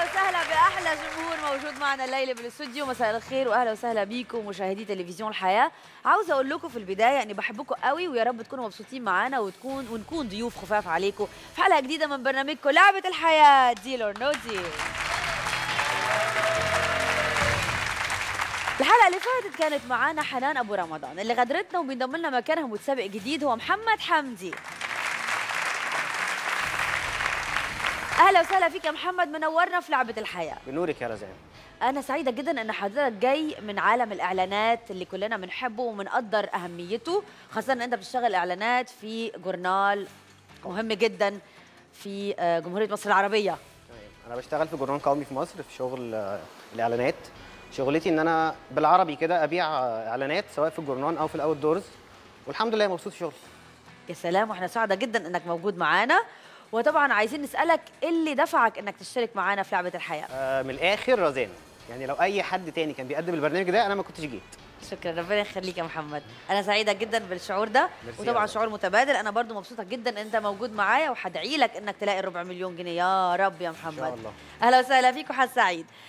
وسهلا باحلى جمهور موجود معنا الليله بالاستوديو مساء الخير واهلا وسهلا بيكم مشاهدي تلفزيون الحياه عاوزه اقول لكم في البدايه اني بحبكم قوي ويا رب تكونوا مبسوطين معانا وتكون ونكون ضيوف خفاف عليكم في حلقه جديده من برنامجكم لعبه الحياه ديل اور نو ديل الحلقه اللي فاتت كانت معانا حنان ابو رمضان اللي غدرتنا وبينضم لنا مكانها متسابق جديد هو محمد حمدي اهلا وسهلا فيك يا محمد منورنا في لعبه الحياه بنورك يا رزان انا سعيده جدا ان حضرتك جاي من عالم الاعلانات اللي كلنا بنحبه وبنقدر اهميته خاصه ان انت بتشتغل اعلانات في جورنال مهم جدا في آه، جمهوريه مصر العربيه تمام. انا بشتغل في جورنال قومي في مصر في شغل آه، الاعلانات شغلتي ان انا بالعربي كده ابيع آه، اعلانات سواء في الجورنال او في الاوت دورز والحمد لله مبسوط في شغلي يا سلام واحنا سعداء جدا انك موجود معانا وطبعا عايزين نسالك ايه اللي دفعك انك تشترك معانا في لعبه الحياه آه، من الاخر رزان يعني لو اي حد تاني كان بيقدم البرنامج ده انا ما كنتش جيت شكرا ربنا يخليك يا محمد انا سعيده جدا بالشعور ده ميرسي وطبعا يا شعور متبادل انا برضو مبسوطه جدا ان انت موجود معايا وهدعي لك انك تلاقي الربع مليون جنيه يا رب يا محمد ان شاء الله اهلا وسهلا فيك وحد سعيد